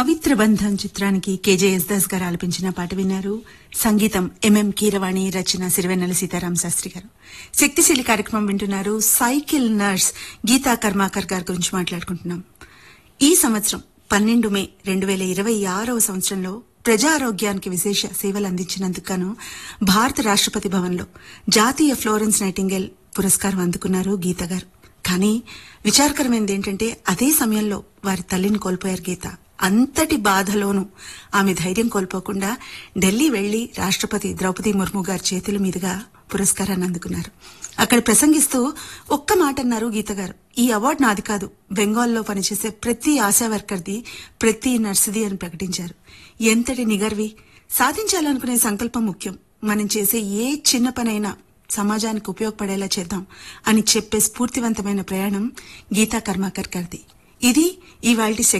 పవిత్ర బంధం చిత్రానికి కేజేఎస్ దాస్ గారు ఆలపించిన పాట విన్నారు సంగీతం ఎంఎం కీరవాణి రచన సిరివెన్నెల సీతారాం శాస్త్రి గారు శక్తిశీలి కార్యక్రమం వింటున్నారు సైకిల్ నర్స్ గీతా కర్మాకర్ గారి గురించి మాట్లాడుకుంటున్నాం ఈ సంవత్సరం పన్నెండు మే రెండు వేల ఇరవై ఆరవ సంవత్సరంలో ప్రజా ఆరోగ్యానికి విశేష సేవలు అందించినందుకు గాను భారత రాష్ట్రపతి భవన్లో జాతీయ ఫ్లోరెన్స్ నైటింగేల్ పురస్కారం అందుకున్నారు గీత గారు కానీ విచారకరమైనది ఏంటంటే అదే సమయంలో వారి తల్లిని కోల్పోయారు గీత అంతటి బాధలోనూ ఆమె ధైర్యం కోల్పోకుండా ఢిల్లీ వెళ్లి రాష్ట్రపతి ద్రౌపది ముర్ము గారి చేతుల మీదుగా పురస్కారాన్ని అందుకున్నారు అక్కడ ప్రసంగిస్తూ ఒక్క మాట అన్నారు గీత గారు ఈ అవార్డు నాది కాదు బెంగాల్లో పనిచేసే ప్రతి ఆశా వర్కర్ది ప్రతి నర్సుది అని ప్రకటించారు ఎంతటి నిగర్వి సాధించాలనుకునే సంకల్పం ముఖ్యం మనం చేసే ఏ చిన్న పనైనా సమాజానికి ఉపయోగపడేలా చేద్దాం అని చెప్పే స్ఫూర్తివంతమైన ప్రయాణం గీతా కర్మాకర్ గారిది ఇది ఇవాల్టి